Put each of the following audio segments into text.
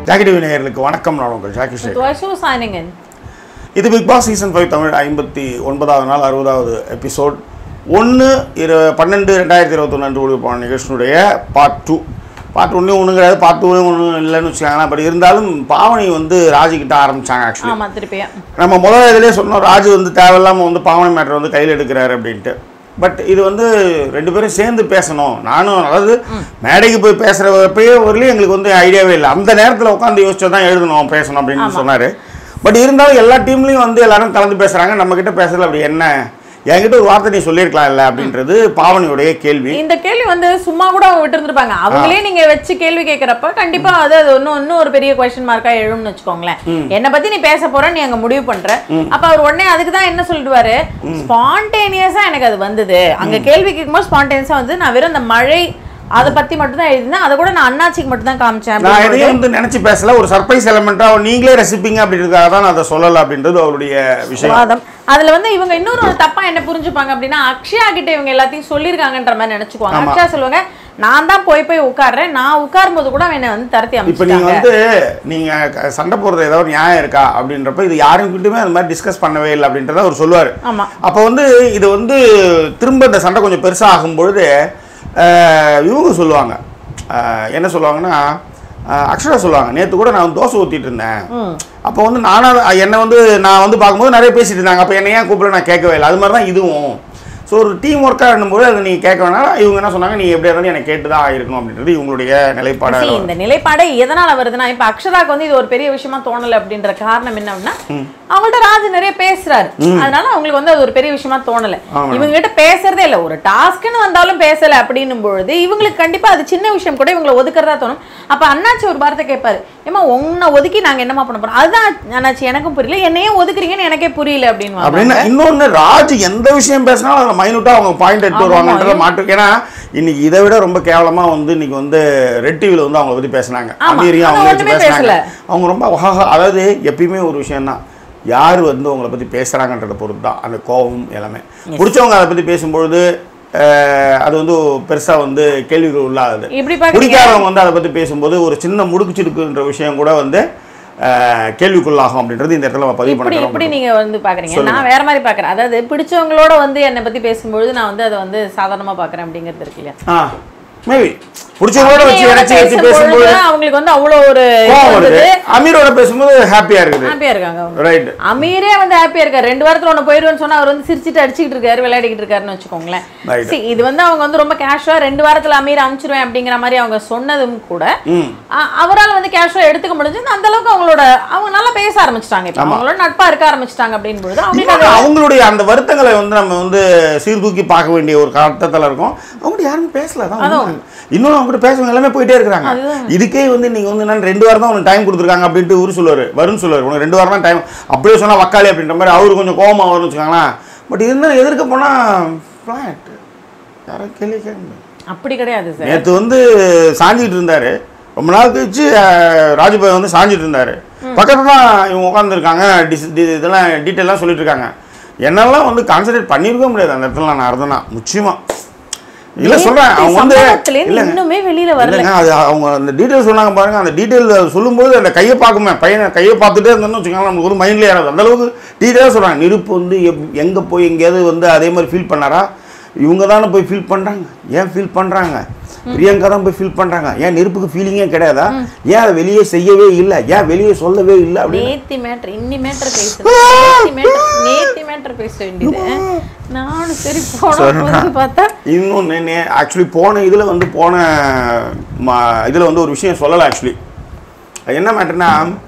Jackie TV நேயர்களுக்கு வணக்கம் நான் உங்கள் Jackie Shek Twice was signing in. இது Bigg Boss season five Tamil ஐம்பத்தி ஒன்பதாவது நாள் அறுபதாவது எபிசோட் ஒன்று இரு பன்னெண்டு ரெண்டாயிரத்தி இருபத்தொன்று அன்று ஒளிபரப்பான நிகழ்ச்சியினுடைய பார்ட் டூ பார்ட் ஒன்றும் ஒன்றும் கிடையாது பார்ட் டூ ஒன்றும் இல்லைன்னு வச்சுக்காங்களேன் பட் இருந்தாலும் பாவனி வந்து ராஜுக்கிட்ட ஆரம்பிச்சாங்க ஆக்சுவலி ஆமா திருப்பியா நம்ம முதல் இதிலே சொன்னோம் ராஜு வந்து தேவையில்லாமல் வந்து பாவனை மேட்டர் வந்து கையில் எடுக்கிறாரு அப்படின்ட்டு பட் இது வந்து ரெண்டு பேரும் சேர்ந்து பேசணும் நானும் அதாவது மேடைக்கு போய் பேசுகிறப்பயே வரலையும் எங்களுக்கு வந்து ஐடியாவே இல்லை அந்த நேரத்தில் உட்காந்து யோசிச்சு தான் எழுதணும் பேசணும் அப்படின்னு சொன்னார் பட் இருந்தாலும் எல்லா டீம்லேயும் வந்து எல்லாரும் கலந்து பேசுகிறாங்க நம்மக்கிட்ட பேசுறது அப்படி என்ன என்கிட்ட ஒரு வார்த்தை நீ சொல்லியிருக்கலாம் இல்லை அப்படின்றது பாவனியுடைய கேள்வி இந்த கேள்வி வந்து சும்மா கூட அவங்க விட்டு இருந்திருப்பாங்க அவங்களே நீங்க வச்சு கேள்வி கேட்கறப்ப கண்டிப்பா அது அது இன்னும் இன்னும் ஒரு பெரிய கொஸ்டின் மார்க்கா எழும்னு வச்சுக்கோங்களேன் என்ன பத்தி நீ பேச போற நீ அங்க முடிவு பண்ற அப்ப அவர் உடனே அதுக்கு தான் என்ன சொல்லிடுவாரு ஸ்பான்டேனியஸா எனக்கு அது வந்தது அங்க கேள்வி கேட்கும்போது ஸ்பான்டேனியஸா வந்து நான் வெறும் அந்த மழை அதை பத்தி மட்டும் தான் எழுதினேன் அதை கூட நான் அண்ணாச்சிக்கு மட்டும் தான் காமிச்சேன் நான் அப்படின்னு எதையும் வந்து நினச்சி பேசல ஒரு சர்ப்ரைஸ் எலமெண்ட்டாக நீங்களே ரசிப்பீங்க அப்படின்றதுக்காக தான் நான் அதை சொல்லலை அப்படின்றது அவருடைய விஷயம் வாதம் அதுல வந்து இவங்க இன்னொரு ஒரு தப்பா என்ன புரிஞ்சுப்பாங்க அப்படின்னா அக்ஷயா கிட்ட இவங்க எல்லாத்தையும் சொல்லியிருக்காங்கன்ற மாதிரி நினைச்சுக்குவாங்க ஆமா. அக்ஷயா சொல்லுவாங்க நான் தான் போய் போய் உட்கார்றேன் நான் உட்காரும் போது கூட அவன் என்னை வந்து தரத்தி இப்போ நீங்கள் அமைச்சிட்டாங்க வந்து நீங்கள் க- சண்டை போடுறது ஏதாவது நியாயம் இருக்கா அப்படின்றப்ப இது யாருக்கிட்டுமே அந்த மாதிரி டிஸ்கஸ் பண்ணவே இல்லை அப்படின்றத அவர் சொல்லுவார் ஆமா அப்போ வந்து இது வந்து திரும்ப இந்த சண்டை கொஞ்சம் பெருசாக ஆகும்பொழுது அஹ், இவங்க சொல்லுவாங்க அஹ், என்ன சொல்லுவாங்கன்னா அஹ், அக்ஷரா சொல்லுவாங்க நேற்று கூட நான் வந்து தோசை ஊற்றிட்டு இருந்தேன் ம். அப்போ வந்து நானும் என்னை வந்து நான் வந்து பார்க்கும்போது நிறைய பேசிட்டு இருந்தாங்க அப்போ என்னை ஏன் கூப்பிட நான் கேட்கவே இல்லை அது மாதிரி தான் இதுவும் ஸோ ஒரு டீம் ஒர்க்காக இருந்தபோது அதை நீங்கள் கேட்க வேணாம் இவங்க என்ன சொன்னாங்க நீ எப்படியா இருந்தாலும் எனக்கு கேட்டு தான் ஆயிருக்கணும் அப்படின்றது இவங்களுடைய நிலைப்பாடாக See, இந்த நிலைப்பாடே எதனால வருதுன்னா இப்ப அக்ஷராக்கு வந்து இது ஒரு பெரிய விஷயமா தோணல அப்படின்ற காரணம் என்ன அப்படின்னா அவங்கள்ட்ட ராஜு நிறைய பேசுறாரு அதனால அவங்களுக்கு வந்து அது ஒரு பெரிய விஷயமா தோணல ஆமா. இவங்க கிட்ட பேசுறதே இல்ல ஒரு டாஸ்க்னு வந்தாலும் பேசல அப்படின்னும் பொழுது இவங்களுக்கு கண்டிப்பா அது சின்ன விஷயம் கூட இவங்களை ஒதுக்குறதா தோணும் அப்ப அண்ணாச்சி ஒரு வார்த்தை கேட்பாரு ஏமா உன்னை ஒதுக்கி நாங்க என்னமா பண்ண போறோம் அதுதான் அண்ணாச்சி எனக்கும் புரியல என்னையும் ஒதுக்குறீங்கன்னு எனக்கே புரியல அப்படின்னு அப்படின்னு இன்னொன்று ராஜ் எந்த விஷயம் பேசினாலும் அதில் மைனூட்டாக அவங்க பாயிண்ட் எடுத்து ஆமா, வருவாங்கன்றத ஆமா. மாற்று ஏன்னா இன்னைக்கு இதை விட ரொம்ப கேவலமாக வந்து இன்னைக்கு வந்து ரெட் டிவியில் வந்து அவங்கள பற்றி பேசினாங்க ஆமா, அமீரையும் ஆனா அவங்கள வச்சு ஒண்ணுமே பேசினாங்க பேசல. அவங்க ரொம்ப வஹாஹா அதாவது எப்பயுமே ஒரு விஷயம்தான் யார் வந்து உங்களை பற்றி பேசுகிறாங்கன்றத பொறுத்து தான் அந்த கோபம் எல்லாமே பிடிச்சவங்க அதை பற்றி பேசும்பொழுது அஹ், அது வந்து பெருசாக வந்து கேள்விகள் உள்ளாகுது இப்படி பாக்குறீங்க பிடிக்காதவங்க வந்து அதை பற்றி பேசும்போது ஒரு சின்ன முடுக்குச்சிருக்குன்ற விஷயம் கூட வந்து அஹ், கேள்விக்குள்ளாகும் அப்படின்றது இந்த இடத்துல நம்ம பதிவு இப்படி பண்ண இப்படி நீங்க வந்து பாக்குறீங்க சொல்லுங்க. நான் வேற மாதிரி பாக்குறேன் அதாவது பிடிச்சவங்களோட வந்து என்னை பத்தி பேசும்பொழுது நான் வந்து அதை வந்து சாதாரணமா பாக்குறேன் அப்படிங்கிறது இருக்கு இல்லையா ஆ மேபி பிடிச்சவங்களோட வச்சு அமீரோட இறச்சி வச்சு பேசும்பொழுது பேசும்போது அவங்களுக்கு வந்து அவ்வளவு ஒரு கோவம் வருது அமீரோட பேசும்போது ஹாப்பியா இருக்குது ஹாப்பியா இருக்காங்க அவங்க ரைட் அமீரே வந்து ஹாப்பியா இருக்காரு ரெண்டு வாரத்துல ஒண்ணு போயிடுவேன்னு சொன்னா அவர் வந்து சிரிச்சிட்டு அடிச்சுக்கிட்டு இருக்காரு விளையாடிக்கிட்டு இருக்காருன்னு வச்சுக்கோங்களேன் Right. See, இது வந்து அவங்க வந்து ரொம்ப கேஷுவா ரெண்டு வாரத்துல அமீர் அனுப்பிச்சிருவேன் அப்படிங்கிற மாதிரி அவங்க சொன்னதும் கூட ம் அ- அவரால வந்து கேஷுவா எடுத்துக்க முடிஞ்சது அந்த அளவுக்கு அவங்களோட அவங்க நல்லா பேச ஆரம்பிச்சிட்டாங்க இப்ப அவங்களோட நட்பா இருக்க ஆரம்பிச்சிட்டாங்க அப்படின்னு பொழுது அவங்களுக்கு இன்னொன்னு அவங்களுடைய அந்த வருத்தங்களை வந்து நம்ம வந்து சீர்தூக்கி பார்க்க வேண்டிய ஒரு கட்டத்தில் இருக்கும் அவங்ககிட்ட யாருமே பேசல தான் உண்மை. இன்னும் அவங்ககிட்ட பேசுறவங்க எல்லாமே போயிட்டே இருக்கிறாங்க இதுக்கே வந்து நீங்க வந்து நான் ரெண்டு வாரம் தான் உனக்கு டைம் கொடுத்துருக்காங்க அப்படின்ட்டு ஊர் சொல்லுவார் வருண் சொல்லுவார் உனக்கு ரெண்டு வாரம் தான் டைம் அப்படியே சொன்னா வக்காளி அப்படின்ற மாதிரி அவரு கொஞ்சம் கோவமா வரும்னு வச்சுக்கோங்களேன் பட் இருந்தாலும் எதிர்க்க போனா ஃபிளாட் யாரும் கேள்வி கேட்க அப்படி கிடையாது சார் நேற்று வந்து சாஞ்சிட்டு இருந்தாரு ரொம்ப நாள் கழிச்சு அஹ், ராஜுபாய் வந்து சாஞ்சிட்டு இருந்தாரு பக்கத்துல தான் இவங்க உட்காந்துருக்காங்க டிஸ் டி- இதெல்லாம் டீட்டெயிலாக சொல்லிட்டு இருக்காங்க என்னெல்லாம் வந்து கான்சன்ட்ரேட் பண்ணியிருக்க முடியாது அந்த இடத்துல நான் அர்த்தனா முக்கியமா இல்ல சொல்றேன் அவங்க வந்து சம்பவத்திலேருந்து இல்லைங்க இன்னுமே வெளியில வரல இல்லைங்க அது அவங்க அந்த டீட்டெயில் சொன்னாங்க பாருங்க அந்த டீட்டெயில் சொல்லும்போது அந்த கையை பார்க்குமே பையனை கையை பார்த்துட்டே இருந்தோம்னு வச்சுக்கோங்களேன் நமக்கு வந்து மைண்ட்ல ஏறாது அந்த அளவுக்கு டீட்டெயிலாக சொல்றாங்க நெருப்பு வந்து எப்- எங்க போய் எங்கேயாவது வந்து அதே மாதிரி ஃபீல் பண்ணாரா இவங்க தானே போய் ஃபீல் பண்றாங்க ஏன் ஃபீல் பண்றாங்க பிரியங்கா தான் போய் ஃபீல் பண்றாங்க ஏன் நெருப்புக்கு ஃபீலிங்கே கிடையாதா ஏன் அதை வெளியே செய்யவே இல்லை ஏன் வெளியே சொல்லவே இல்லை அப்படின்னு நேத்தி மேட்டர் இன்னி மேட்டர் பேசுறது நேத்தி மேட்டர் நேத்தி மேட்டர் பேச வேண்டியது நானும் சரி போன பார்த்தா இன்னொன்று ஆக்சுவலி போன இதில் வந்து போன இதில் வந்து ஒரு விஷயம் சொல்லலை ஆக்சுவலி என்ன மேட்டர்னா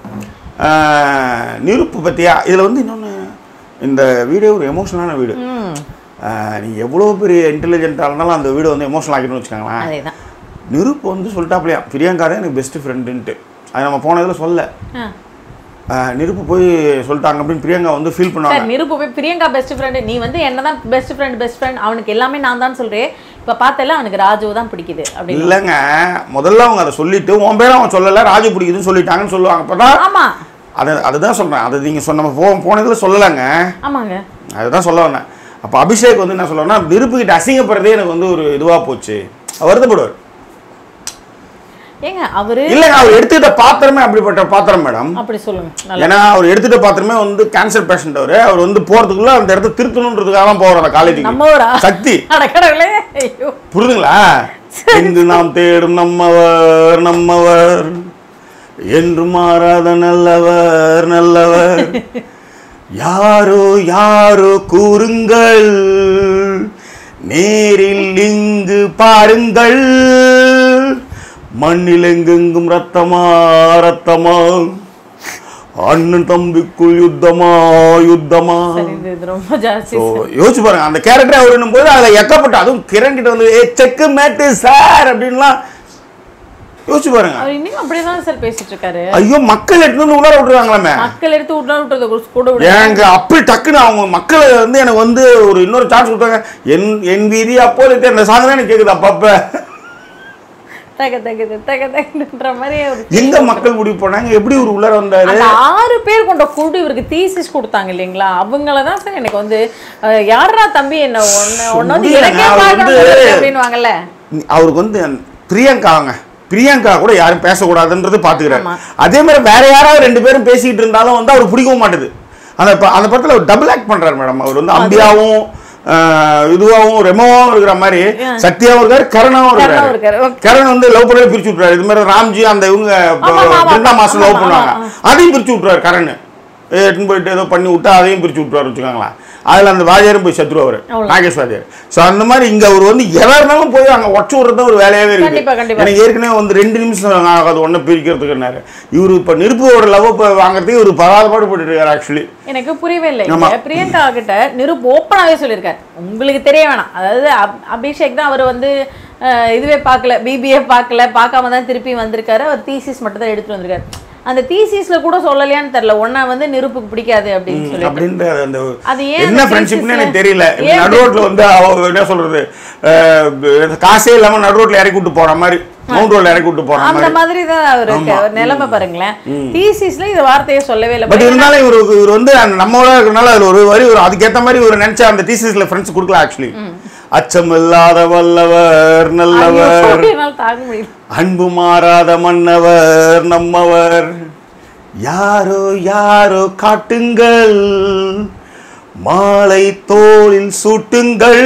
நெருப்பு பற்றியா இதில் வந்து இன்னொன்று இந்த வீடியோ ஒரு எமோஷனலான வீடு ம் நீ எவ்வளோ பெரிய இன்டெலிஜென்ட்டாக இருந்தாலும் அந்த வீடு வந்து எமோஷனல் ஆகிடும்னு வச்சுக்கோங்களேன் அதேதான் நெருப்பு வந்து சொல்லிட்டாப்லையா பிரியங்கா தான் எனக்கு பெஸ்ட் ஃப்ரெண்டுன்ட்டு அது நம்ம போன இதில் சொல்ல ஆ. ஆஹ் நெருப்பு போய் சொல்லிட்டாங்க அப்படின்னு பிரியங்கா வந்து ஃபீல் பண்ணுவாங்க சார் நிருப்பு போய் பிரியங்கா பெஸ்ட் ஃப்ரெண்டு நீ வந்து என்னதான் பெஸ்ட் ஃப்ரெண்ட் பெஸ்ட் ஃப்ரெண்ட் அவனுக்கு எல்லாமே நான் தான் சொல்றேன் இப்ப பார்த்தல அவனுக்கு ராஜுவை தான் பிடிக்குது அப்படின்னு இல்லைங்க முதல்ல அவங்க அதை சொல்லிட்டு உன் பேரை அவன் சொல்லலை ராஜு பிடிக்குதுன்னு சொல்லிட்டாங்கன்னு சொல்லுவாங்க அப்பதான் ஆமா அதை அதுதான் சொல்கிறேன் அது நீங்கள் சொன்ன போ போனதில் சொல்லலைங்க ஆமாங்க அதுதான் சொல்ல வந்தேன் அப்போ அபிஷேக் வந்து என்ன சொல்லுவாருன்னா நெருப்புக்கிட்ட அசிங்கப்படுறதே எனக்கு வந்து ஒரு இதுவாக போச்சு அவர் வருத்தப்படுவார் ஏங்க அவரு இல்லைங்க அவர் எடுத்துக்கிட்ட பாத்திரமே அப்படிப்பட்ட பாத்திரம் மேடம் அப்படி சொல்லுங்க நல்லா ஏன்னா அவர் எடுத்துட்ட பாத்திரமே வந்து கேன்சர் பேஷண்ட் அவரு அவர் வந்து போறதுக்குள்ள அந்த இடத்த திருத்தணுன்றதுக்காக தான் போறாரு அந்த காலேஜுக்கு நம்ம ஊரா சக்தி அடக்கடவுளே ஐயோ புரியுதுங்களா எங்கு நாம் தேடும் நம்மவர் நம்மவர் என்று மாறாத நல்லவர் நல்லவர் யாரோ யாரோ கூறுங்கள் நேரில் இங்கு பாருங்கள் மண்ணில் எங்கெங்கும் ரத்தமா ரத்தமா அண்ணன் தம்பிக்குள் யுத்தமா யுத்தமா சரி இது இது ரொம்ப ஜாஸ்தி ஸோ யோசிச்சு பாருங்க அந்த கேரக்டர் அவர் என்னும்போது அதில் எக்கப்பட்ட அதுவும் கிரண் கிட்ட வந்து ஏ செக்கு மேட்டு சார் அப்படின்லாம் யோசிச்சு பாருங்க அவர் இன்னும் அப்படியேதான் சார் பேசிட்டு இருக்காரு ஐயோ மக்கள் எடுத்து வந்து உள்ளார விட்டுருவாங்களாமே மக்கள் எடுத்து விட்றா விட்டுறது கூட விட எனக்கு அப்படி டக்குன்னு அவங்க மக்களை வந்து எனக்கு வந்து ஒரு இன்னொரு சான்ஸ் கொடுத்தாங்க என் என் வீதி அப்போ அந்த சாங் தான் எனக்கு கேட்குது அப்பப்ப தக தகுது தக தகுன்ற மாதிரி ஒரு எங்க மக்கள் முடிவு போனாங்க எப்படி ஒரு உள்ளார வந்தாரு அந்த ஆறு பேர் கொண்ட குழு இவருக்கு தீசிஸ் கொடுத்தாங்க இல்லைங்களா அவங்கள தான் சார் எனக்கு வந்து அஹ், யார்ரா தம்பி என்ன ஒன்னு ஒன்னு வந்து முடியலங்க, எனக்கே அவர் பார்க்கணும் வந்து- போல இருக்கு அப்படின்னுவாங்கல்ல அவருக்கு வந்து பிரியங்காங்க பிரியங்கா கூட யாரும் பேசக்கூடாதுன்றது பாத்துக்கிறாரு ஆமா. அதே மாதிரி வேற யாராவது ரெண்டு பேரும் பேசிட்டு இருந்தாலும் வந்து அவர் பிடிக்கவும் மாட்டுது அந்த ப- அந்த படத்துல அவர் டபுள் ஆக்ட் பண்றாரு மேடம் அவர் வந்து அம்பியாவும் ஆஹ், இதுவாவும் ரெமோவும் இருக்கிற மாதிரி சத்யாவும் இருக்காரு கரணாவும் கருணாவும் இருக்காரு இருக்காரு Okay. கரண் வந்து லவ் பண்ணி பிரிச்சு விட்டுறாரு இது மாதிரி ராம்ஜி அந்த இவங்க ஆமா, ஆமா, பிருந்தா ஆமா, மாஸ்டர் லவ் ஆமா, பண்ணுவாங்க ஆமா, அதையும் பிரிச்சு விட்டுறாரு கரண் எடுத்துன்னு போயிட்டு ஏதோ பண்ணி விட்டா அதையும் பிரிச்சு விட்டுறாரு வச்சுக்கோங்களேன் அதுல அந்த வாஜியாரும் போய் சத்ரு அவர் அவ்வளவு. நாகேஷ் வாஜியார் ஸோ அந்த மாதிரி இங்க அவர் வந்து எதா இருந்தாலும் போய் அங்க ஒச்சு விடுறது ஒரு வேலையாவே இருக்கு கண்டிப்பா, கண்டிப்பா. எனக்கு ஏற்கனவே வந்து ரெண்டு நிமிஷம் ஆகாது ஒன்றை பிரிக்கிறதுக்குன்னாரு இவர் இப்போ நெருப்போட லவ் வாங்குறதுக்கு இவர் பராதபாடு போட்டுட்டு இருக்காரு ஆக்சுவலி எனக்கு புரியவே இல்லை ஆமா. இங்க பிரியங்கா கிட்ட நிருப் ஓப்பனாவே சொல்லியிருக்காரு உங்களுக்கு தெரிய வேணாம் அதாவது அப்- அபிஷேக் தான் அவர் வந்து அஹ், இதுவே பார்க்கல பிபிஏ பார்க்கல பார்க்காம தான் திருப்பி வந்திருக்காரு அவர் தீசிஸ் மட்டும் தான் எடுத்துட்டு வந்திருக்காரு அந்த தீசிஸ்ல கூட சொல்லலையான்னு தெரியல ஒன்னா வந்து நிருப்புக்கு பிடிக்காது அப்படின்னு சொல்லி அப்படின்ற அந்த அது ஏன் என்ன அந்த ஃப்ரெண்ட்ஷிப்னு thesis-ல- எனக்கு தெரியல இப்ப ஏன் நடு ரோட்ல வந்து அவ என்ன சொல்றது அஹ், காசே இல்லாம நடு ரோட்ல இறக்கி விட்டு போற மாதிரி மவுண்ட் ரோட்ல இறக்கி விட்டு போற அந்த மாதிரி மாதிரி தான் அவருக்கு அவர் நிலைமை பாருங்களேன் தீசிஸ்ல இந்த வார்த்தையை சொல்லவே இல்லை பட் இருந்தாலும் இவர் இவர் வந்து அந்த நம்மளோட இருக்கிறனால அதுல ஒரு வரி ஒரு அதுக்கேத்த மாதிரி ஒரு நினைச்ச அந்த டீசர்ஸ்ல ஃப்ரெண்ட்ஸ் கொடுக்கல ஆக்சுவலி அச்சம் இல்லாத வல்லவர் நல்லவர் என்னால் தாங்க முடியல அன்பு மாறாத மன்னவர் நம்மவர் யாரோ யாரோ காட்டுங்கள் மாலை தோளில் சூட்டுங்கள்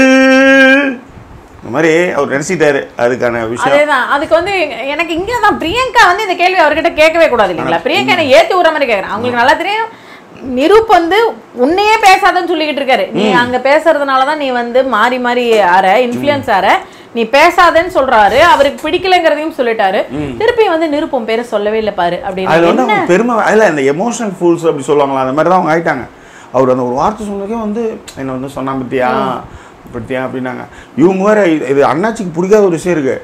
இந்த மாதிரி அவர் நினைச்சிட்டாரு அதுக்கான விஷயம் அதேதான் அதுக்கு வந்து எனக்கு இங்க தான் பிரியங்கா வந்து இந்த கேள்வி அவர்கிட்ட கேட்கவே கூடாது இல்லைங்களா பிரியங்கா என்ன ஏத்தி விடுற மாதிரி கேக்குறேன் அவங்களுக்கு நல்லா தெரியும் நிரூப் வந்து உன்னையே பேசாதன்னு சொல்லிக்கிட்டு இருக்காரு நீ அங்க பேசுறதுனால தான் நீ வந்து மாறி மாறி ஆற இன்ஃப்ளூயன்ஸ் ஆற நீ பேசாதேன்னு சொல்றாரு அவருக்கு பிடிக்கலங்கிறதையும் சொல்லிட்டாரு திருப்பி வந்து நிருப்பம் பேரை சொல்லவே இல்லை பாரு அதுல அப்படின்னு வந்து அவங்க பெருமை அதில் இந்த எமோஷனல் ஃபூல்ஸ் அப்படி சொல்லுவாங்களா அந்த மாதிரி தான் அவங்க ஆயிட்டாங்க அவர் அந்த ஒரு வார்த்தை சொன்னதுக்கே வந்து என்ன வந்து சொன்னா பத்தியா பத்தியா அப்படின்னாங்க இவங்க வேற இது- இது அண்ணாச்சிக்கு பிடிக்காத ஒரு விஷயம் இருக்கு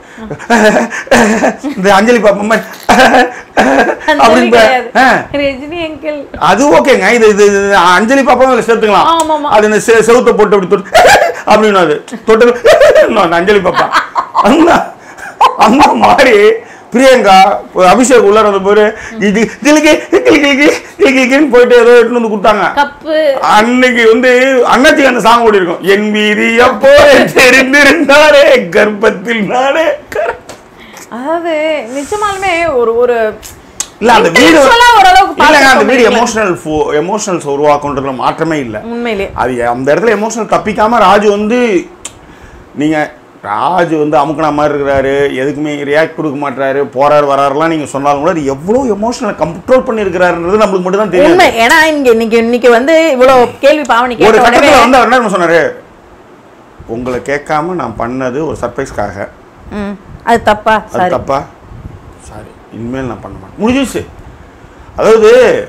இந்த அஞ்சலி பாப்பா மாதிரி அப்படின்னு கிடையாது. ஆ. ரஜினி அங்கிள் அது ஓகேங்க இது இது இது அஞ்சலி பாப்பா அதில் சேர்த்துக்கலாம் ஆமாமா. அது இந்த செ- செவுத்த போட்டு அப்படி தொட்டு அப்படின்னு அது தொட்டு இன்னும் அந்த அஞ்சலி பாப்பா அந்த அந்த மாதிரி பிரியங்கா அபிஷேக் உள்ளார வந்த போது இது கிளிக்கி கிளி கிளிக்கி கிளி கிளிக்கின்னு போயிட்டு ஏதோ எடுத்துட்டு வந்து கொடுத்தாங்க கப்பு அன்னைக்கு வந்து அண்ணாச்சி அந்த சாங் ஓடி இருக்கும் என் வீதி அப்போ தெரிந்திருந்தாரே கர்ப்பத்தில் நானே கர்-" அதாவது நிஜமாலுமே ஒரு ஒரு இல்ல அந்த வீடு Intentional-ஆ ஓரளவுக்கு இல்லைங்க அந்த பார்த்திருக்கோம் வீடு இல்லைங்களா? எமோஷனல் எமோஷனல்ஸ் உருவாக்குன்றதுல மாற்றமே இல்லை உண்மையிலே அது அந்த இடத்துல எமோஷனல் தப்பிக்காம ராஜு வந்து நீங்க ராஜு வந்து அமுக்கின மாதிரி இருக்கிறாரு எதுக்குமே ரியாக்ட் கொடுக்க மாட்டாரு போறாரு வராருலாம் நீங்க சொன்னாலும் கூட அது எவ்வளவு எமோஷனலை கண்ட்ரோல் பண்ணி இருக்கிறாருன்றது நம்மளுக்கு மட்டும் தான் தெரியும் உண்மை ஏன்னா இங்க இன்னைக்கு இன்னைக்கு வந்து இவ்வளவு கேள்வி பாவனி ஒரு கேட்ட உடனே கட்டத்துல வந்து அவர் என்ன சொன்னாரு உங்களை கேட்காம நான் பண்ணது ஒரு சர்ப்ரைஸ்க்காக ம், அது தப்பா அது சாரி தப்பா சாரி இனிமேல் நான் பண்ண மாட்டேன் முடிஞ்சிச்சு அதாவது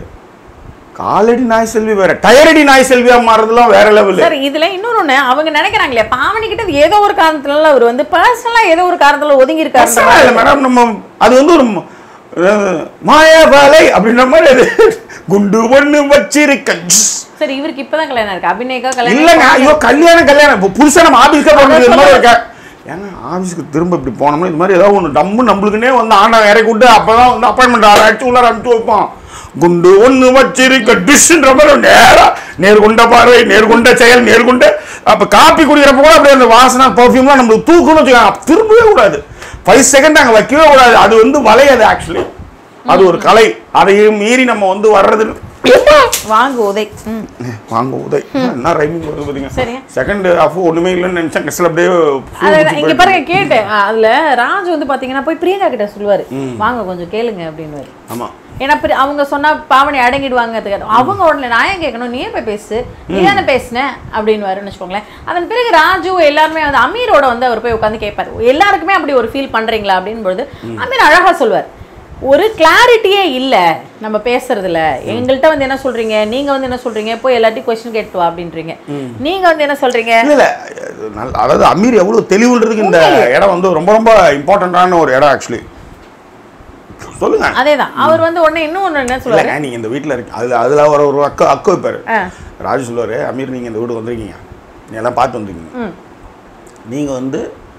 காலடி நாய் செல்வி வேற டயரடி நாய் செல்வியா மாறுறதுலாம் வேற லெவல் சார் இதுல இன்னொன்னு அவங்க நினைக்கிறாங்களே பாவனி கிட்ட இது ஏதோ ஒரு காரணத்துல அவர் வந்து பர்சனலா ஏதோ ஒரு காரணத்துல ஒதுங்கி பசங்க இல்ல இருக்காரு மேடம் நம்ம அது வந்து ஒரு ம- அஹ் மாயாபாலை அப்படின்ற மாதிரி அது குண்டு ஒண்ணு வச்சிருக்க ஜஸ். சரி இவருக்கு இப்பதான் கல்யாணம் இருக்கு அபிநயக்கா இல்லங்க கல்யாணம் ஐயோ கல்யாணம் கல்யாணம் இப்போ புதுசா நம்ம ஆபீஸ்க்கு போறது இந்த மாதிரி சொல்லுங்க. இருக்க ஏங்க ஆபீஸ்க்கு திரும்ப இப்படி போனோம்னா இது மாதிரி ஏதாவது ஒன்று டம்மு நம்மளுக்குனே வந்து ஆண்டவன் இறக்கி விட்டு அப்பதான் வந்து அப்பாயின்மெண்ட் ஆள் அடிச்சு உள்ளார அனுப்பிச்சு வைப்போம் குண்டு ஒண்ணு வச்சிருக்க டிஷ்ன்ற மாதிரி நேரா நேர்கொண்ட பார்வை நேர்கொண்ட செயல் நேர்கொண்ட அப்ப காப்பி குடிக்கிறப்ப கூட அப்படியே அந்த வாசனை பர்ஃப்யூம்லாம் நம்மளுக்கு தூக்கணும்னு வச்சுக்கோங்க அப்ப திரும்பவே கூடாது ஃபைவ் செகண்ட் அங்கே வைக்கவே கூடாது அது வந்து வளையாது ஆக்சுவலி அது ஒரு கலை அதையும் மீறி நம்ம வந்து வர்றது வாங்க உதை ம் வாங்க உதய் என்ன ரைமிங் வருது பாத்தீங்க சரிங்க. செகண்ட் ஆஃப் ஒண்ணுமே இல்லைன்னு நினைச்சேன் கடைசியில் அப்படியே full அது குத்தி இங்க போயிட்டு. பாருங்க கேட்டேன் அதுல ராஜ் வந்து பாத்தீங்கன்னா போய் பிரியங்கா கிட்ட சொல்லுவாரு வாங்க கொஞ்சம் கேளுங்க அப்படின்னு ஆமா ஏன்னா பிரி- அவங்க சொன்னா பாவனை அடங்கிடுவாங்க அவங்க உடனே நான் ஏன் கேட்கணும் நீயே போய் பேசு நீ தானே பேசுன அப்படின்னு வச்சுக்கோங்களேன் அதன் பிறகு ராஜு எல்லாருமே வந்து அமீரோட வந்து அவர் போய் உட்காந்து கேட்பாரு எல்லாருக்குமே அப்படி ஒரு ஃபீல் பண்றீங்களா அப்படின்னு பொழுது அமீர் அழகா சொல்வார் ஒரு கிளாரிட்டியே இல்ல நம்ம பேசுறதுல எங்கள்கிட்ட வந்து என்ன சொல்றீங்க நீங்க வந்து என்ன சொல்றீங்க போய் எல்லாத்தையும் கொஸ்டின் கேட்டு வா அப்படின்றீங்க நீங்க வந்து என்ன சொல்றீங்க இல்ல இல்ல அது நல்ல- அதாவது அமீர் எவ்வளவு தெளிவுன்றதுக்கு இந்த இடம் வந்து ரொம்ப ரொம்ப இம்பார்ட்டன்டான ஒரு இடம் ஆக்சுவலி சொல்லுங்க அதேதான் அவர் வந்து உடனே இன்னும் ஒண்ணு என்ன சொல்லுவாரு இல்லைங்க நீங்க இந்த வீட்ல இருக்கு அதுல அதுல ஒரு ஒரு அக்கோ அக்கோ வைப்பாரு ஆ, ராஜு சொல்லுவாரு அமீர் நீங்க இந்த வீடு வந்திருக்கீங்க நீ எல்லாம் பார்த்து வந்திருக்கீங்க ம். நீங்க வந்து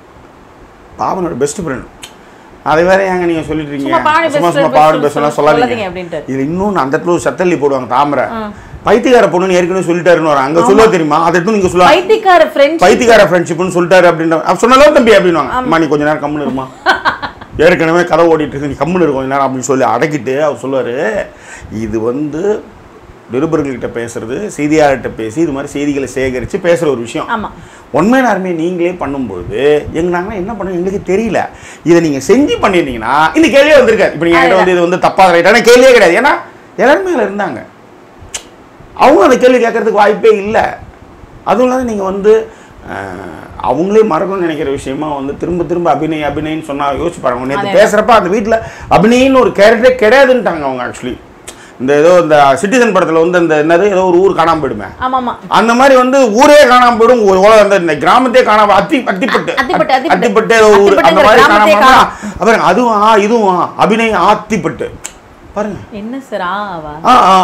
பாவனோட பெஸ்ட் ஃப்ரெண்ட் அதை வேற ஏங்க நீங்க சொல்லிட்டு இருக்கீங்க சும்மா பாவனி சும்மா best சும்மா friend, Pavani best best friend சொல்லாதீங்க சொல்லாதீங்க அப்படின்ட்டு. இது இன்னொன்று அந்த இடத்துல ஒரு சத்தள்ளி போடுவாங்க தாமரை பைத்தியக்கார பொண்ணுன்னு ஏற்கனவே சொல்லிட்டாருன்னு வராங்க அங்க சொல்ல தெரியுமா அதை எடுத்து நீங்க சொல்லுவாங்க பைத்தியக்கார ஃப்ரெண்ட்ஸ் பைத்தியக்கார ஃப்ரெண்ட்ஷிப்னு சொல்லிட்டாரு அப்படின்ற அப்ப சொன்னாலும் தம்பி அப்படின்வாங்க அம்மா நீ கொஞ்ச நேரம் கம்முன்னு இருமா ஏற்கனவே கதை ஓடிட்டு இருக்கு நீ கம்முன்னு இருக்கும் கொஞ்ச நேரம் அப்படின்னு சொல்லி அடக்கிட்டு அவர் சொல்லுவாரு இது வந்து நிருபர்கள்கிட்ட பேசுறது செய்தியாளர்கிட்ட பேசி இது மாதிரி செய்திகளை சேகரித்து பேசுகிற ஒரு விஷயம் ஆமா உண்மை ஆர்மியை நீங்களே பண்ணும்பொழுது எங்க நாங்கள் என்ன பண்ணோம் எங்களுக்கு தெரியல இதை நீங்கள் செஞ்சு பண்ணியிருந்தீங்கன்னா இந்த கேள்வியே வந்திருக்காரு இப்போ நீங்கள் என்கிட்ட வந்து இது வந்து தப்பாக ரைட்டான கேள்வியே கிடையாது ஏன்னா எல்லாருமே அதில் இருந்தாங்க அவங்க அந்த கேள்வி கேட்கறதுக்கு வாய்ப்பே இல்லை அதுவும் இல்லாத நீங்கள் வந்து அஹ், அவங்களே மறக்கணும்னு நினைக்கிற விஷயமா வந்து திரும்ப திரும்ப அபிநய் அபிநயன்னு சொன்னா யோசிச்சு பாருங்க நேற்று பேசுகிறப்ப அந்த வீட்டில் அபிநயின்னு ஒரு கேரக்டரே கிடையாதுன்ட்டாங்க அவங்க ஆக்சுவலி இந்த ஏதோ இந்த சிட்டிசன் படத்தில் வந்து இந்த என்னது ஏதோ ஒரு ஊர் காணாமல் போயிடுமே ஆமா ஆமா அந்த மாதிரி வந்து ஊரே காணாம போயிடும் ஒரு உலகம் அந்த இந்த கிராமத்தையே காணாம அத்தி அத்திப்பட்டு அத்திப்பட்டு, அத்திப்பட்டு. அத்திப்பட்டு ஏதோ ஊர் அந்த அத்திப்பட்டுங்கிற மாதிரி கிராமத்தையே காணாம காணோம். அப்புறம் அதுவும் ஆ இதுவும் ஆ, அபிநயம் ஆத்திப்பட்டு பாருங்க என்ன சார் ஆவா ஆ ஆ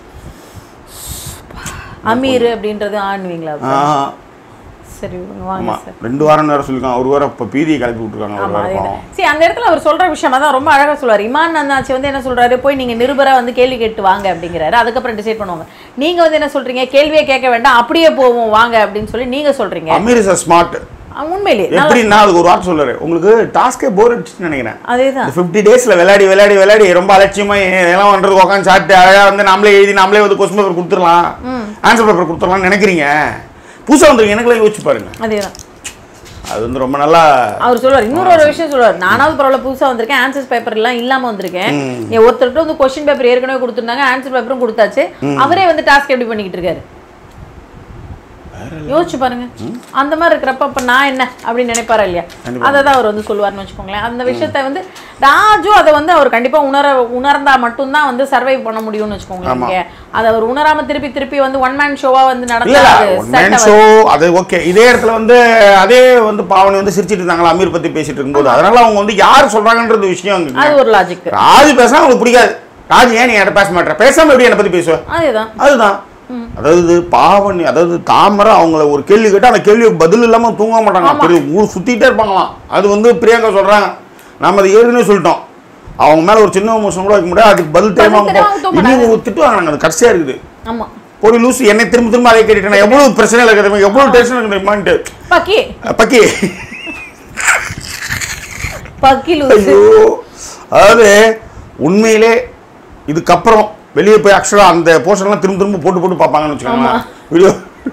அமீர் அப்படின்றது ஆண்வீங்களா ஆ, சரி இவங்க ஆமா வாங்க சார் ரெண்டு வாரம் நேரம் சொல்லிருக்காங்க ஒரு வாரம் இப்போ பீதியை கிளப்பி விட்டுருக்காங்க ஒரு ஆமா வாரம் அதேதான். பாவம். சரி அந்த இடத்துல அவர் சொல்ற விஷயம் அதான் ரொம்ப அழகா சொல்றாரு இமான் அண்ணாச்சி வந்து என்ன சொல்றாரு போய் நீங்க நிருபரா வந்து கேள்வி கேட்டு வாங்க அப்படிங்கிறாரு அதுக்கப்புறம் டிசைட் பண்ணுவாங்க நீங்க வந்து என்ன சொல்றீங்க கேள்வியே கேட்க வேண்டாம் அப்படியே போவோம் வாங்க அப்படின்னு சொல்லி நீங்க சொல்றீங்க அமீர் இஸ் ஸ்மார்ட் அஹ் உண்மையிலேயே நல்லா- எப்படின்னா அதுக்கு ஒரு வார்த்தை சொல்றாரு உங்களுக்கு டாஸ்கே போர் அடிச்சுன்னு நினைக்கிறேன் அதேதான் இந்த ஃபிஃப்டி டேஸ்ல விளையாடி விளையாடி விளையாடி ரொம்ப அலட்சியமா இதெல்லாம் பண்றது உட்காந்து சாப்பிட்டு அழகா வந்து நாமளே எழுதி நாமளே வந்து கொஸ்டின் பேப்பர் கொடுத்துடலாம் ஆன்சர் பேப்பர் கொடுத்துடலாம்னு நினைக்கிறீங்க புதுசா வந்துருக்கு எனக்குலாம் யோசிச்சு பாருங்க அதேதான் அது வந்து ரொம்ப நல்லா அவர் சொல்லுவார் இன்னொரு ஒரு விஷயம் சொல்லுவார் நானாவது பரவாயில்ல புதுசா வந்திருக்கேன் ஆன்சர்ஸ் பேப்பர் எல்லாம் இல்லாம வந்திருக்கேன் என் ஒருத்தர்கிட்ட வந்து கொஸ்டின் பேப்பர் ஏற்கனவே கொடுத்துருந்தாங்க ஆன்சர் பேப்பரும் கொடுத்தாச்சு அவரே வந்து டாஸ்க் எப்படி பண்ணிக்கிட்டு இருக்காரு யோசிச்சு பாருங்க அந்த மாதிரி இருக்கிறப்ப அப்ப நான் என்ன அப்படின்னு நினைப்பாரா இல்லையா அதை தான் அவர் வந்து சொல்லுவார்னு வச்சுக்கோங்களேன் அந்த விஷயத்தை வந்து ராஜு அதை வந்து அவர் கண்டிப்பா உணர உணர்ந்தா மட்டும்தான் வந்து சர்வை பண்ண முடியும்னு வச்சுக்கோங்களேன் இங்க. அதை அவர் உணராம திருப்பி திருப்பி வந்து ஒன் மேன் ஷோவா வந்து இல்ல நடந்தாரு ஒன் மேன் ஷோ அது ஓகே இதே இடத்துல வந்து அதே வந்து பாவனி வந்து சிரிச்சிட்டு இருந்தாங்களா அமீர் பத்தி பேசிட்டு இருக்கும்போது அதனால அவங்க வந்து யார் சொல்றாங்கன்றது விஷயம் அங்க அது ஒரு லாஜிக் ராஜு பேசினா அவங்களுக்கு பிடிக்காது ராஜு ஏன் நீ என்கிட்ட பேச மாட்டேற பேசாம எப்படி என்னை பத்தி பேசுவ அதேதான் அதுதான் அதாவது பாவனி அதாவது தாமரை அவங்கள ஒரு கேள்வி கேட்டா அந்த கேள்விக்கு பதில் இல்லாம தூங்க மாட்டாங்க பெரிய ஊர் சுத்திட்டே இருப்பாங்களாம் அது வந்து பிரியங்கா சொல்றாங்க நாம அதை ஏற்கனவே சொல்லிட்டோம் அவங்க மேல ஒரு சின்ன விமர்சனம் கூட வைக்க முடியாது அதுக்கு பதில் தெரியாம பதில் தெரியாம தூங்க அவங்க இன்னும் திட்டுவாங்க நாங்க அது கடைசியா இருக்குது ஆமா ஒரு லூசு என்னை திரும்ப திரும்ப அதை கேட்டுட்டேன் எவ்வளவு பிரச்சனை இருக்குது எவ்வளவு டென்ஷன் இருக்குமான்ட்டு பக்கி பக்கி பக்கி லூசு ஐயோ அதாவது உண்மையிலே இதுக்கப்புறம் வெளியே போய் ஆக்சுவலாக அந்த போர்ஷன்லாம் திரும்ப திரும்ப போட்டு போட்டு பார்ப்பாங்கன்னு வச்சுக்கோங்களேன் வீடியோ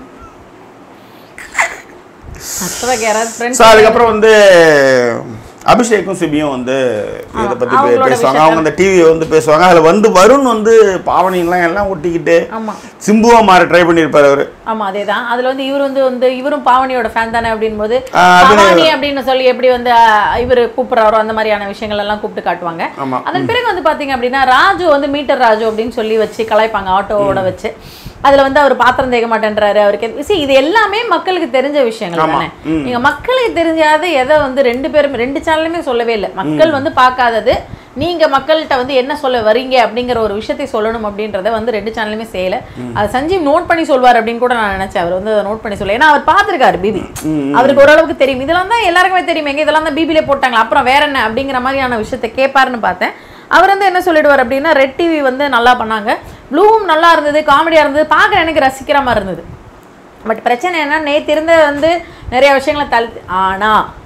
அத்தவங்க யாராவது ஃப்ரெண்ட்ஸ் ஸோ அதுக்கப்புறம் வந்து அபிஷேக்கும் சிபியும் வந்து இதை பற்றி அவங்களோட பேசுவாங்க விஷயத்த- அவங்க அந்த டிவியை வந்து பேசுவாங்க அதில் வந்து வருண் வந்து பாவனிலாம் எல்லாம் ஒட்டிக்கிட்டு ஆமா சிம்புவா மாற ட்ரை பண்ணியிருப்பார் அவர் ஆமா அதேதான் அதுல வந்து இவர் வந்து வந்து இவரும் பாவனியோட ஃபேன் தானே அப்படின் போது ஆ, அது- பாவனி அப்படின்னு சொல்லி எப்படி வந்து இவர் கூப்பிடுறாரோ அந்த மாதிரியான விஷயங்கள் எல்லாம் கூப்பிட்டு காட்டுவாங்க ஆமா. அதன் பிறகு வந்து பாத்தீங்க அப்படின்னா ராஜு வந்து மீட்டர் ராஜு அப்படின்னு சொல்லி வச்சு கலாய்ப்பாங்க ஆட்டோவோட வச்சு அதுல வந்து அவர் பாத்திரம் தேய்க்க மாட்டேன்றாரு அவருக்கு see, இது எல்லாமே மக்களுக்கு தெரிஞ்ச விஷயங்கள் ஆமா. தானே நீங்க மக்களுக்கு தெரிஞ்சாத எதை வந்து ரெண்டு பேரும் ரெண்டு சேனலுமே சொல்லவே இல்லை மக்கள் வந்து பார்க்காதது நீங்க மக்கள்கிட்ட வந்து என்ன சொல்ல வரீங்க அப்படிங்கிற ஒரு விஷயத்தை சொல்லணும் அப்படின்றத வந்து ரெண்டு சேனலுமே செய்யல அது சஞ்சீவ் நோட் பண்ணி சொல்வார் அப்படின்னு கூட நான் நினைச்சேன் அவர் வந்து அதை நோட் பண்ணி சொல்ல ஏன்னா அவர் பார்த்திருக்காரு பிபி அவருக்கு ஓரளவுக்கு தெரியும் இதெல்லாம் தான் எல்லாருக்குமே தெரியும் எங்க இதெல்லாம் தான் பிபிலே போட்டாங்களா அப்புறம் வேற என்ன அப்படிங்கிற மாதிரியான விஷயத்தை கேட்பாருன்னு பார்த்தேன் அவர் வந்து என்ன சொல்லிடுவார் அப்படின்னா ரெட் டிவி வந்து நல்லா பண்ணாங்க ப்ளூவும் நல்லா இருந்தது காமெடியா இருந்தது பார்க்குற எனக்கு ரசிக்கிற மாதிரி இருந்தது பட் பிரச்சனை என்ன நேற்று இருந்த வந்து நிறைய விஷயங்களை தள்ளி ஆனா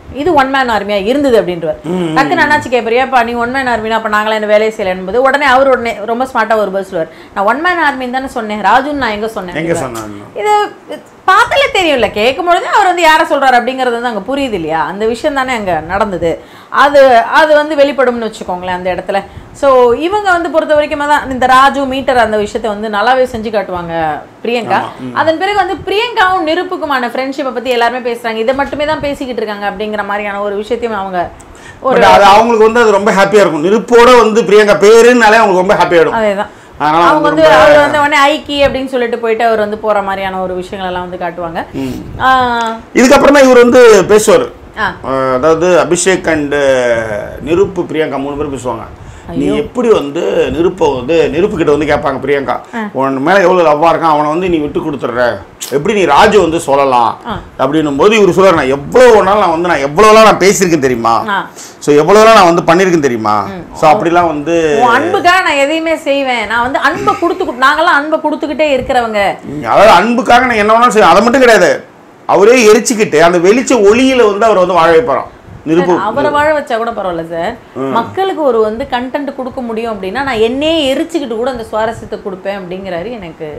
இது ஒன் மேன் ஆர்மியா இருந்தது அப்படின்றவர் டக்குன்னு அண்ணாச்சி கேட்பறியாப்பா நீ ஒன் மேன் ஆர்மினா அப்ப நாங்களே இந்த வேலையை செய்யல என்பது உடனே அவர் உடனே ரொம்ப ஸ்மார்ட்டா ஒரு பதில் சொல்லுவார் நான் ஒன் மேன் ஆர்மின்னு தானே சொன்னேன் ராஜுன்னு நான் எங்க சொன்னேன் எங்க சொன்னாங்க இது பார்த்தாலே தெரியும்ல கேட்கும் பொழுது அவர் வந்து யாரை சொல்றாரு அப்படிங்கிறது வந்து அங்க புரியுது இல்லையா அந்த விஷயம் தானே அங்க நடந்தது அது அது வந்து வெளிப்படும்னு வச்சுக்கோங்களேன் அந்த இடத்துல ஸோ இவங்க வந்து பொறுத்த வரைக்கும் தான் இந்த ராஜு மீட்டர் அந்த விஷயத்தை வந்து நல்லாவே செஞ்சு காட்டுவாங்க பிரியங்கா அதன் பிறகு வந்து பிரியங்காவும் நிருப்புக்குமான ஃப்ரெண்ட்ஷிப்பை பத்தி எல்லாருமே பேசுறாங்க இதை மட்டுமே தான் பேசிக்கிட்டு இருக்காங்க அப்படிங்கிற மாதிரியான ஒரு விஷயத்தையும் அவங்க ஒரு பட் அது அவங்களுக்கு வந்து அது ரொம்ப ஹாப்பியா இருக்கும் நெருப்போட வந்து பிரியங்கா பேருனாலே அவங்களுக்கு ரொம்ப ஹாப்பியா இருக்கும் அதேதான் அதனால அவங்க வந்து வந்து ரொம்ப அவர் வந்து உடனே ஐக்கி அப்படின்னு சொல்லிட்டு போயிட்டு அவர் வந்து போற மாதிரியான ஒரு விஷயங்கள் எல்லாம் வந்து காட்டுவாங்க ஆஹ் இதுக்கப்புறம் தான் இவர் வந்து பேசுவார் ஆ. அதாவது அபிஷேக் அண்ட் நிருப்பு பிரியங்கா மூணு பேர் பேசுவாங்க நீ எப்படி வந்து நெருப்பை வந்து நெருப்பு கிட்ட வந்து கேட்பாங்க பிரியங்கா உன் மேல எவ்வளவு லவ்வா இருக்கான் அவனை வந்து நீ விட்டு கொடுத்துட்ற எப்படி நீ ராஜு வந்து சொல்லலாம் அப்படின்னும் போது இவர் சொல்றாரு நான் எவ்வளவு நாள் நான் வந்து நான் எவ்வளவுலாம் நான் பேசியிருக்கேன் தெரியுமா ஆ. ஸோ எவ்வளவுலாம் நான் வந்து பண்ணியிருக்கேன் தெரியுமா ஸோ அப்படிலாம் வந்து உன் அன்புக்காக நான் எதையுமே செய்வேன் நான் வந்து அன்பை கொடுத்து நாங்கெல்லாம் அன்பை கொடுத்துக்கிட்டே இருக்கிறவங்க அதாவது அன்புக்காக நான் என்ன வேணாலும் செய்வேன் அதை மட்டும் கிடையாது அவரே எரிச்சுக்கிட்டு அந்த வெளிச்ச ஒளியில வந்து அவர் வந்து வாழ வைப்பாராம் நிருப்பு அவரை வாழ வச்சா கூட பரவாயில்ல சார் மக்களுக்கு ஒரு வந்து கண்டென்ட் கொடுக்க முடியும் அப்படின்னா நான் என்னையே எரிச்சுக்கிட்டு கூட அந்த சுவாரஸ்யத்தை கொடுப்பேன் அப்படிங்கிறாரு எனக்கு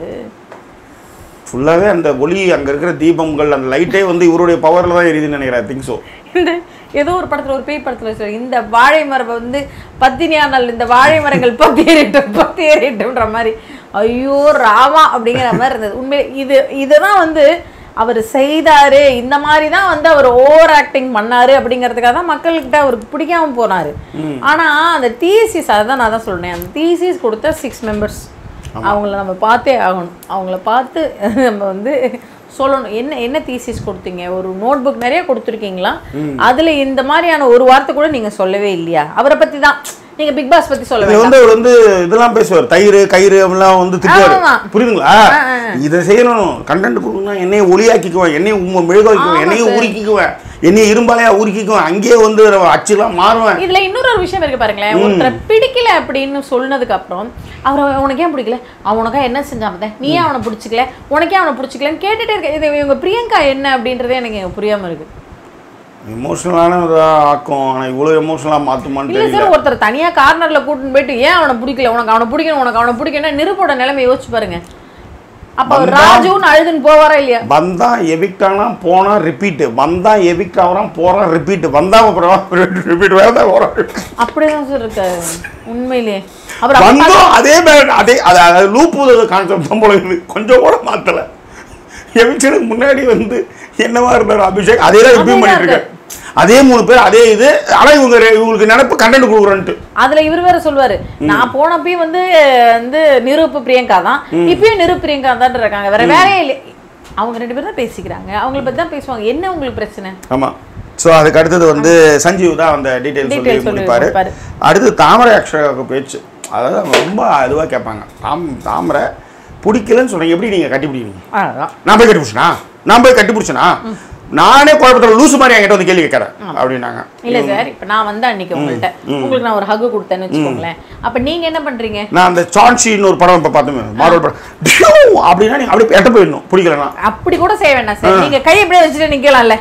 ஃபுல்லாகவே அந்த ஒளி அங்கே இருக்கிற தீபங்கள் அந்த லைட்டே வந்து இவருடைய பவரில் தான் எரியுதுன்னு நினைக்கிறேன் திங்க் ஸோ இந்த ஏதோ ஒரு படத்துல ஒரு பேய் படத்துல சொல்ல இந்த வாழை மரம் வந்து பத்தினியானால் இந்த வாழை மரங்கள் பத்தி ஏறிட்டும் பத்தி ஏறிட்டும்ன்ற மாதிரி ஐயோ ராமா அப்படிங்கிற மாதிரி இருந்தது உண்மையிலே இது இதுதான் வந்து அவர் செய்தாரு இந்த மாதிரி தான் வந்து அவர் ஓவர் ஆக்டிங் பண்ணாரு அப்படிங்கிறதுக்காக தான் மக்கள்கிட்ட அவருக்கு பிடிக்காம போனாரு ஆனா அந்த தீசிஸ் அதை தான் நான் தான் சொல்றேன் அந்த தீசிஸ் கொடுத்த சிக்ஸ் மெம்பர்ஸ் அவங்கள நம்ம பார்த்தே ஆகணும் அவங்கள பார்த்து நம்ம வந்து சொல்லணும் என்ன என்ன தீசிஸ் கொடுத்தீங்க ஒரு நோட் புக் நிறைய கொடுத்துருக்கீங்களா அதுல இந்த மாதிரியான ஒரு வார்த்தை கூட நீங்க சொல்லவே இல்லையா அவரை பத்தி தான் நீங்க பிக் பாஸ் பத்தி சொல்ல இது வேண்டாம் வந்து அவர் வந்து இதெல்லாம் பேசுவார் தயிர் கயிறு அப்படிலாம் வந்து திட்டுவார் ஆமா. புரியுதுங்களா இதை செய்யணும் கண்டென்ட் கொடுக்கணும் என்னைய ஒளியாக்கிக்குவேன் என்னைய உம்ம மெழுக வைக்குவேன் என்னைய உருக்கிக்குவேன் என்னைய இரும்பாலையா உருக்கிக்குவேன் அங்கேயே வந்து அச்சுலாம் மாறுவேன் இதுல இன்னொரு ஒரு விஷயம் இருக்கு பாருங்களேன் ஒருத்தரை பிடிக்கல அப்படின்னு சொன்னதுக்கு அப்புறம் அவர் உனக்கு ஏன் பிடிக்கல அவன் உனக்கா என்ன செஞ்சான் பார்த்தேன் நீ ஏன் அவனை பிடிச்சிக்கல உனக்கே அவனை பிடிச்சிக்கலன்னு கேட்டுட்டே இருக்க இது இவங்க பிரியங்கா என்ன அப்படின்றதே எனக்கு புரியாம இருக்கு எமோஷனலான ஆக்கும் ஆனால் இவ்வளோ எமோஷனலாக மாற்றுமான்னு இல்ல தெரியல சார் ஒருத்தர் தனியா கார்னர்ல கூட்டின்னு போயிட்டு ஏன் அவனை பிடிக்கல உனக்கு அவனை பிடிக்கணும் உனக்கு அவனை பிடிக்கணும் நிருப்போட நிலைமை யோசிச்சு பாருங்க அப்ப அவர் ராஜுன்னு அழுதுன்னு போவாரா இல்லையா வந்தான் எவிக்ட் ஆனான் போனான் ரிப்பீட்டு வந்தான் எவிக்ட் ஆகுறான் போறான் ரிப்பீட்டு வந்தான் அப்புறம் ரிப்பீட் வேற போறான் அப்படிதான் சார் இருக்கு உண்மையிலேயே அவர் வந்தோம் அதே மாதிரி அதே அது லூப்பு கான்செப்ட் தான் போல இருக்குது கொஞ்சம் கூட மாத்தல எவிக்ஷனுக்கு முன்னாடி வந்து என்னவா இருந்தார் அபிஷேக் அதே தான் இப்பயும் அதே தான் பண்ணிட்டு இருக்காரு அதே மூணு பேர் அதே இது ஆனா இவங்க ரெ- இவங்களுக்கு நினைப்பு கண்டென்ட் கொடுக்குறேன்ட்டு அதுல இவர் வேற சொல்லுவாரு நான் போனப்பயும் வந்து வந்து நிரூப் பிரியங்கா தான் இப்பயும் நிரூப் பிரியங்கா தான் இருக்காங்க வேற வேலையே இல்லை அவங்க ரெண்டு பேரும் தான் பேசிக்கிறாங்க அவங்கள பத்தி தான் பேசுவாங்க என்ன உங்களுக்கு பிரச்சனை ஆமா ஸோ அதுக்கு அடுத்தது வந்து சஞ்சீவ் தான் அந்த டீட்டெயில் சொல்லி Details சொல்லி முடிப்பாரு முடிப்பாரு. அடுத்து தாமரை அக்ஷராவுக்கு பேச்சு அதாவது அவங்க ரொம்ப இதுவாக கேட்பாங்க தாம் தாமரை பிடிக்கலன்னு சொன்னீங்க எப்படி நீங்கள் கட்டி பிடிக்கிறீங்க அதான் நான் போய் கட்டி பிடிச்சனா நான் போய் கட்டி பிடிச்சனா நானே குழப்பத்தில் லூசு மாதிரி என்கிட்ட வந்து கேள்வி கேட்கறேன் அப்படின்னாங்க இல்ல சார் இப்ப நான் வந்து அன்னைக்கு உங்கள்ட்ட உங்களுக்கு நான் ஒரு ஹக் கொடுத்தேன்னு வச்சுக்கோங்களேன் அப்ப நீங்க என்ன பண்றீங்க நான் அந்த சான்சின்னு ஒரு படம் இப்போ பார்த்தோமே மார்வல் படம் டியூ அப்படின்னா நீங்க அப்படியே எட்ட போயிடணும் பிடிக்கலனா அப்படி கூட செய்ய வேண்டாம் சார் நீங்க கை எப்படியே வச்சுட்டு நிக்கலாம்ல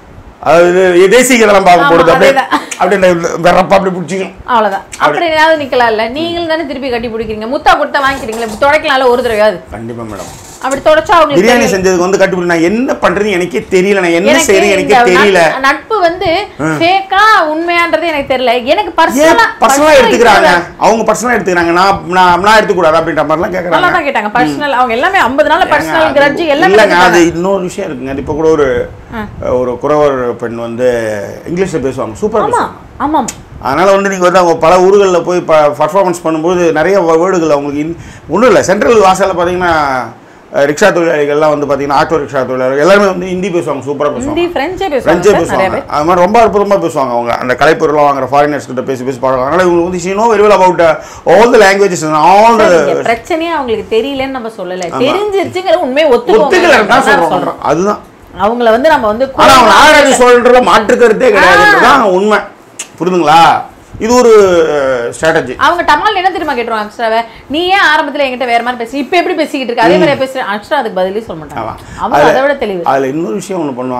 அது தேசிய இதெல்லாம் பார்க்கும் பொழுது ஆமா, அப்படியே அதேதான். அப்படியே இந்த வெறப்பா அப்படி பிடிச்சிக்கும் அவ்வளவுதான் அப்படி ஏதாவது நிக்கலாம்ல நீங்களும் தானே திருப்பி கட்டி பிடிக்கிறீங்க முத்தா கொடுத்தா வாங்கிக்கிறீங்களா இப்படி துடைக்கலாம்ல ஒரு தடவையாவது கண்டிப்பா மேடம் அப்படி தொடச்சா அவங்களுக்கு பிரியாணி தெரியும். செஞ்சதுக்கு வந்து கட்டி பிடி- நான் என்ன பண்றது எனக்கே தெரியல நான் என்ன எனக்கு செய்யறேன் இந்த எனக்கே தெரியல நட்பு- நட்பு வந்து ஃபேக்கா உண்மையான்றது எனக்கு தெரியல எனக்கு ஏன் பர்சனலா பர்சனலா எடுத்துக்கிறாங்க அவங்க பர்சனலா எடுத்துக்கிறாங்க நான் நான் நான் எடுத்துக்கூடாது அப்படின்ற மாதிரிலாம் நல்லா கேட்கறாங்க தான் கேட்டாங்க பர்சனல் அவங்க எல்லாமே 50 நாள்ல ஏங்க, பர்சனல் அது- கிரட்ஜ் எல்லாமே இல்லைங்க அது கேட்டாங்க. இன்னொரு விஷயம் இருக்குங்க அது இப்போ கூட ஒரு ஒரு குறவர் பெண் வந்து இங்கிலீஷ்ல பேசுவாங்க சூப்பரா ஆமா பேசுவாங்க ஆமாம் அதனால வந்து நீங்க வந்து அவங்க பல ஊர்களில் போய் ப பர்ஃபார்மன்ஸ் பண்ணும்போது நிறைய வேர்டுகள் அவங்களுக்கு ஒன்றும் இல்லை சென்ட்ரல் வாசலில் பார்த்தீங்கன்னா அஹ், ரிக்ஷா தொழிலாளிகள்லாம் வந்து பார்த்தீங்கன்னா ஆட்டோ ரிக்ஷா தொழிலாளர்கள் எல்லாருமே வந்து ஹிந்தி பேசுவாங்க சூப்பராக பேசுவாங்க ஹிந்தி பிரெஞ்சே பேசுவாங்க ஃப்ரெஞ்சே சார், நிறைய பேசுவாங்க பேர் அது மாதிரி ரொம்ப அற்புதமாக பேசுவாங்க அவங்க அந்த கலைப்பொருளாக வாங்குற ஃபாரினர்ஸ் கிட்ட பேசி பேசி பாடுவாங்க அதனால இவங்களுக்கு வந்து she know very well about all the languages all the sir, இங்க பிரச்சனையே அவங்களுக்கு தெரியலன்னு நம்ம சொல்லல தெரிஞ்சிருச்சுங்கிற உண்மையை ஒத்துக்கல ஒத்துக்கோங்க தான் சொல்றோம் அதுதான் அவங்கள வந்து நம்ம வந்து ஆனா அவங்க நாகராஜ் சொல்றதுல மாற்று கருத்தே கிடையாதுன்றதுதான் உண்மை புரியுதுங்களா இது ஒரு ஸ்ட்ராட்டஜி அவங்க டமால் என்ன தெரியுமா கேட்டுருவாங்க அக்ஷராவை நீ ஏன் ஆரம்பத்துல என்கிட்ட வேற மாதிரி பேசி இப்ப எப்படி பேசிக்கிட்டு இருக்க அதே மாதிரி பேசுறேன் அக்ஷரா அதுக்கு பதிலே சொல்ல மாட்டாங்க ஆமா. அவங்க அதை விட தெளிவு அதுல இன்னொரு விஷயம் ஒண்ணு பண்ணுவாங்க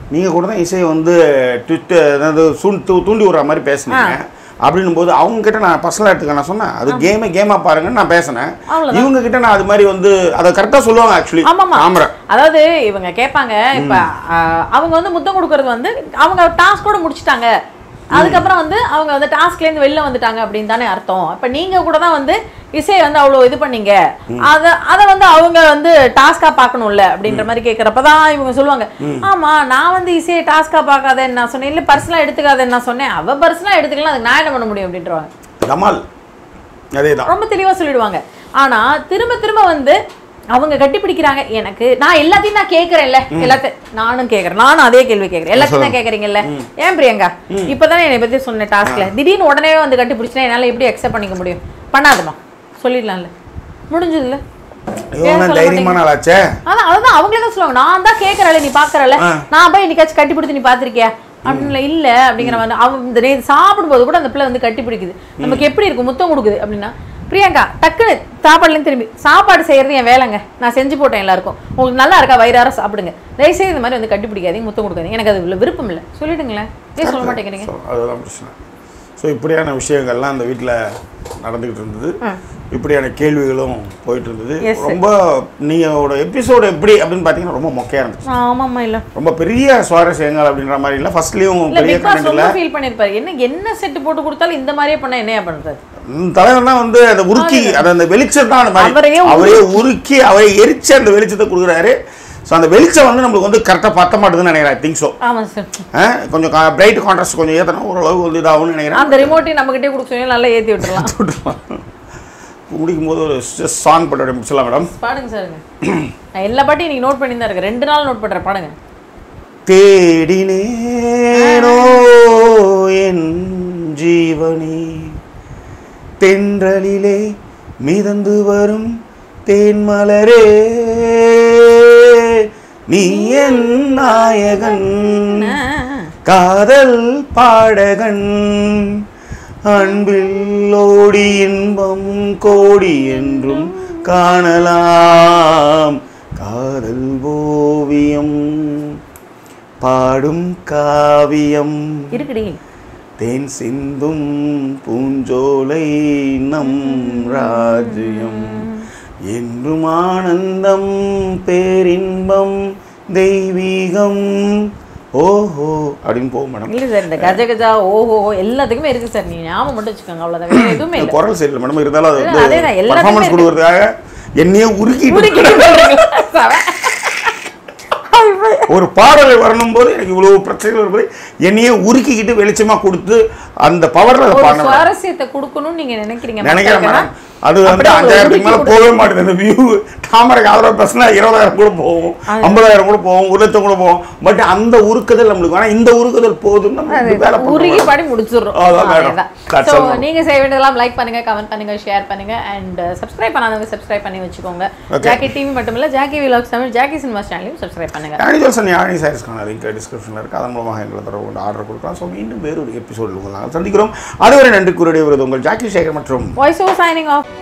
நீங்கள் கூட தான் இசையை வந்து ட்விட்டர் அதாவது சூன் தூ தூண்டி விடுற மாதிரி பேசுனீங்க அப்படின்னும் போது அவங்க கிட்ட நான் பர்சனலாக எடுத்துக்க நான் சொன்னேன் அது கேமே கேமாக பாருங்கன்னு நான் பேசினேன் அவ்வளவுதான். இவங்க கிட்ட நான் அது மாதிரி வந்து அதை கரெக்டாக சொல்லுவாங்க ஆக்சுவலி ஆமாமா ஆமரை அதாவது இவங்க கேட்பாங்க இப்ப ஆஹ், அவங்க வந்து முத்தம் கொடுக்கறது வந்து அவங்க டாஸ்க் கூட முடிச்சிட்டாங்க அதுக்கப்புறம் வந்து அவங்க வந்து டாஸ்க்ல இருந்து வெளில வந்துட்டாங்க அப்படின்னு தானே அர்த்தம் இப்ப நீங்க கூட தான் வந்து இசையை வந்து அவ்வளவு இது பண்ணீங்க அத அத வந்து அவங்க வந்து டாஸ்கா பார்க்கணும்ல அப்படின்ற மாதிரி கேக்குறப்பதான் இவங்க சொல்லுவாங்க ஆமா நான் வந்து இசையை டாஸ்கா பார்க்காதேன்னு நான் சொன்னேன் இல்ல பர்சனலா எடுத்துக்காதேன்னு நான் சொன்னேன் அவ பர்சனலா எடுத்துக்கலாம் அதுக்கு நான் என்ன பண்ண முடியும் அப்படின்றவாங்க கமால் அதே தான் ரொம்ப தெளிவா சொல்லிடுவாங்க ஆனா திரும்ப திரும்ப வந்து அவங்க கட்டி பிடிக்கிறாங்க எனக்கு நான் எல்லாத்தையும் நான் கேக்குறேன்ல எல்லாத்தையும் நானும் கேக்குறேன் நானும் அதே கேள்வி கேக்குறேன் எல்லாத்தையும் தான் கேக்குறீங்கல்ல ஏன் பிரியங்கா இப்பதானே என்னை பத்தி சொன்ன டாஸ்க்ல திடீர்னு உடனே வந்து கட்டி பிடிச்சினா என்னால எப்படி அக்செப்ட் பண்ணிக்க முடியும் பண்ணாதமா சொல்லிடலாம்ல முடிஞ்சதுல இவங்க தைரியமான ஆளாச்சே அதான் அதான் அவங்களே தான் சொல்லுவாங்க நான் தான் கேட்கறல நீ பாக்குறல நான் போய் இன்னைக்காச்சும் கட்டி பிடித்து நீ பாத்திருக்கியா அப்படின்னு இல்ல அப்படிங்கிற மாதிரி அவன் இந்த நேத்து சாப்பிடும்போது கூட அந்த பிள்ளை வந்து கட்டி பிடிக்குது நமக்கு எப்படி இருக்கும் முத்தம் கொடுக்குது அப்படின்னா பிரியங்கா டக்குன்னு சாப்பாடுலேருந்து திரும்பி சாப்பாடு செய்யறது என் வேலைங்க நான் செஞ்சு போட்டேன் எல்லாருக்கும் உங்களுக்கு நல்லா இருக்கா வயிறார சாப்பிடுங்க தயவுசெய்து இந்த மாதிரி வந்து கட்டி பிடிக்காதீங்க முத்தம் கொடுக்காதீங்க எனக்கு அது இவ்வளவு விருப்பம் இல்லை சொல்லிடுங்களேன் ஏன் சொல்ல மாட்டேங்கிறீங்க ஸோ அதுதான் பிரச்சனை ஸோ இப்படியான விஷயங்கள்லாம் அந்த வீட்டில் நடந்துக்கிட்டு இருந்தது இப்படியான கேள்விகளும் போயிட்டு இருந்தது Yes, sir. ரொம்ப நீங்களோட எபிசோடு எப்படி அப்படின்னு பார்த்தீங்கன்னா ரொம்ப மொக்கையாக இருந்துச்சு ஆமாம்மா இல்ல ரொம்ப பெரிய சுவாரஸ்யங்கள் அப்படின்ற மாதிரி இல்லை ஃபர்ஸ்ட்லேயும் இல்ல பெரிய பிக் பாஸ் கண்டென்ட் ரொம்ப இல்லை ஃபீல் பண்ணிருப்பாரு என்ன என்ன செட் போட்டு கொடுத்தாலும் இந்த மாதிரியே பண்ணா என்னையா பண்றது தலைவர்னா வந்து அந்த உருக்கி அது அந்த வெளிச்சம் தான் அந்த அவரையே மாதிரி அவரே உருக்கி அவரே எரிச்சு அந்த வெளிச்சத்தை கொடுக்குறாரு ஸோ அந்த வெளிச்சம் வந்து நம்மளுக்கு வந்து கரெக்டாக பத்த மாட்டுதுன்னு நினைக்கிறேன் திங்க் ஸோ ஆமா சார் கொஞ்சம் பிரைட் கான்ட்ராஸ்ட் கொஞ்சம் ஏற்றணும் ஓரளவுக்கு வந்து இதாகும்னு நினைக்கிறேன் அந்த ரிமோட்டையும் நம்மகிட்டே கொடுக்க சொல்லி நல்லா ஏத்தி விட்டுறலாம் முடிக்கும் போது ஒரு சாங் பாட்டு அப்படியே முடிச்சிடலாம் மேடம் பாடுங்க சாருங்க நான் எல்லா பாட்டையும் இன்னைக்கு நோட் பண்ணி தான் இருக்கேன் ரெண்டு நாள் நோட் பண்றேன் பாடுங்க தேடினேனோ என் ஜீவனே தென்றலிலே மிதந்து வரும் தேன்மலரே நீ என் நாயகன் காதல் பாடகன் அன்பில் ஓடி இன்பம் கோடி என்றும் காணலாம் காதல் ஓவியம் பாடும் காவியம் இருக்குடி தேன் சிந்தும் பூஞ்சோலை நம் ராஜ்யம் என்றும் ஆனந்தம் பேரின்பம் தெய்வீகம் ஓஹோ அப்படின்னு போகும் மேடம் இல்ல சார் இந்த கஜ கஜா ஓஹோ எல்லாத்துக்குமே இருக்கு சார் நீ ஞாபகம் மட்டும் வச்சுக்கோங்க அவ்வளவுதான் வேற எதுவுமே இந்த இல்ல குரல் சரியில்லை மேடம் இருந்தாலும் அது வந்து அதேதான், எல்லாத்துக்குமே பர்ஃபார்மன்ஸ் இருக்கு. கொடுக்கறதுக்காக என்னையே உருக்கிட்டு உருக்கிட்டு போடுறீங்களா? சார். ஒரு பாடலை வரணும் போது எனக்கு இவ்வளவு பிரச்சனைகள் வரும்போது என்னையே உருக்கிக்கிட்டு வெளிச்சமா கொடுத்து அந்த பவர்ல அதை ஒரு பாடினேன் சுவாரஸ்யத்தை கொடுக்கணும்னு நீங்க நினைக்கிறீங்க நினைக்கிறேன் மக்களுக்கு. மேடம் அது வந்து அப்படியே அவங்க அஞ்சாயிரத்துக்கு மேல உருக்கி போகவே மாட்டேங்குது அந்த வியூ தாமரைக்கு ஆதரவு பேசினா இருபதாயிரம் கூட போகும் ஐம்பதாயிரம் கூட போகும் ஒரு லட்சம் கூட போகும் பட் அந்த உருக்குதல் நம்மளுக்கு வேணா இந்த உருக்குதல் போதும் நம்ம அது வந்து வேலை உருகி பண்ணுறோம் பாடி முடிச்சிடுறோம் அதான் மேடம். அதேதான். That's So, all madam. நீங்க செய்ய வேண்டியதெல்லாம் லைக் பண்ணுங்க கமெண்ட் பண்ணுங்க ஷேர் பண்ணுங்க அண்ட் சப்ஸ்கிரைப் பண்ணாதவங்க சப்ஸ்கிரைப் பண்ணி வச்சுக்கோங்க Okay. ஜாக்கி டிவி மட்டும் இல்ல Jackie vlogs Tamil Jackie cinema சேனலையும் சப்ஸ்கிரைப் பண்ணுங்க யானி ஜோல்சன் யானி சாரீஸ்க்கான லிங்க் டிஸ்கிரிப்ஷனில் இருக்குது அதன் மூலமாக எங்களை தர கொண்டு ஆர்டர் கொடுக்கலாம் ஸோ மீண்டும் வேறொரு எபிசோடில் உங்களை நாங்கள் சந்திக்கிறோம் அதுவரை நன்றி கூறிய விருது உங்கள் ஜாக்கி சேகர் மற்றும் வாய்ஸ் ஓவர் சைனிங் ஆஃப்